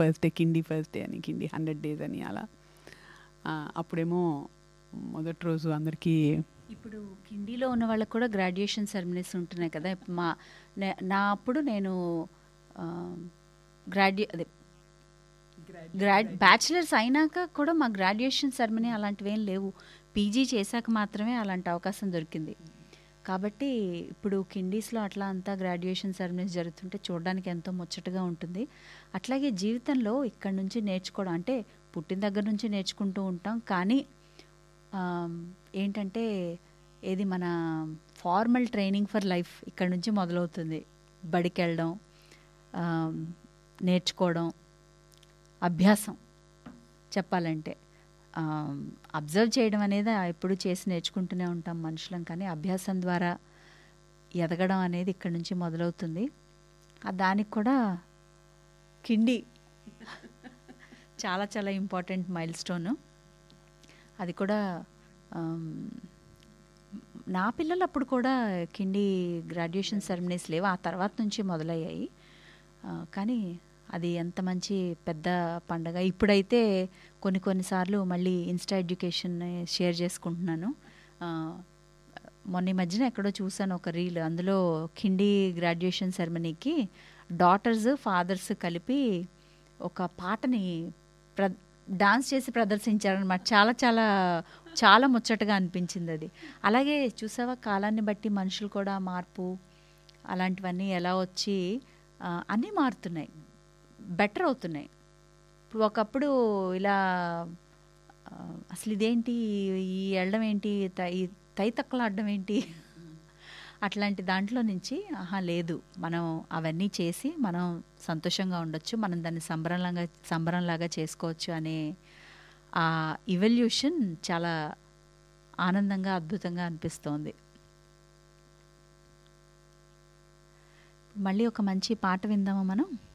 first day kindy first day అని kindy hundred days అని అలా ఆ, అప్పుడేమో మొదటి రోజు అందరికీ ఇప్పుడు కిండీలో ఉన్న వాళ్ళకి కూడా గ్రాడ్యుయేషన్ సెరమనీస్ ఉంటున్నాయి కదా ఇప్పుడు మా నే- నా అప్పుడు నేను గ్రాడ్యు అదే గ్రాడ్ బ్యాచిలర్స్ అయినాక కూడా మా గ్రాడ్యుయేషన్ సెరమనీ అలాంటివి ఏం లేవు పీజీ చేశాక మాత్రమే అలాంటి అవకాశం దొరికింది కాబట్టి ఇప్పుడు కిండీస్లో అట్లా అంతా గ్రాడ్యుయేషన్ సెరమనీస్ జరుగుతుంటే చూడడానికి ఎంతో ముచ్చటగా ఉంటుంది అట్లాగే జీవితంలో ఇక్కడ నుంచి నేర్చుకోవడం అంటే పుట్టిన దగ్గర నుంచి నేర్చుకుంటూ ఉంటాం కానీ ఆమ్, ఏంటంటే ఏది మన ఫార్మల్ ట్రైనింగ్ ఫర్ లైఫ్ ఇక్కడ నుంచి మొదలవుతుంది బడికి వెళ్ళడం ఆమ్, నేర్చుకోవడం అభ్యాసం చెప్పాలంటే అబ్జర్వ్ చేయడం అనేది ఎప్పుడు చేసి నేర్చుకుంటూనే ఉంటాం మనుషులం కానీ అభ్యాసం ద్వారా ఎదగడం అనేది ఇక్కడ నుంచి మొదలవుతుంది ఆ దానికి కూడా కిండి చాలా చాలా ఇంపార్టెంట్ మైల్ స్టోను అది కూడా ఆమ్, నా పిల్లలు అప్పుడు కూడా కిండి గ్రాడ్యుయేషన్ సెరమనీస్ లేవు ఆ తర్వాత నుంచి మొదలయ్యాయి ఆ, కానీ అది ఎంత మంచి పెద్ద పండగ ఇప్పుడైతే కొన్ని కొన్నిసార్లు మళ్ళీ ఇన్స్టా ఎడ్యుకేషన్ షేర్ చేసుకుంటున్నాను ఆ, మొన్న ఈ మధ్యన ఎక్కడో చూసాను ఒక రీల్ అందులో కిండి గ్రాడ్యుయేషన్ సెరమనీకి డాటర్స్ ఫాదర్స్ కలిపి ఒక పాటని ప్ర డాన్స్ చేసి ప్రదర్శించారనమాట చాలా చాలా చాలా ముచ్చటగా అనిపించింది అది అలాగే చూసావా కాలాన్ని బట్టి మనుషులు కూడా మార్పు అలాంటివన్నీ ఎలా వచ్చి ఆ, అన్నీ మారుతున్నాయి బెటర్ అవుతున్నాయి ఇప్పుడు ఒకప్పుడు ఇలా ఆ, అసలు ఇదేంటి ఈ వెళ్ళడం ఏంటి త- ఈ తై తక్కలాడడం ఏంటి అట్లాంటి దాంట్లో నుంచి ఆహా లేదు మనం అవన్నీ చేసి మనం సంతోషంగా ఉండొచ్చు మనం దాన్ని సంబరంలాగా సంబరంలాగా చేసుకోవచ్చు అనే ఆ ఇవల్యూషన్ చాలా ఆనందంగా అద్భుతంగా అనిపిస్తోంది మళ్ళీ ఒక మంచి పాట విందామా మనం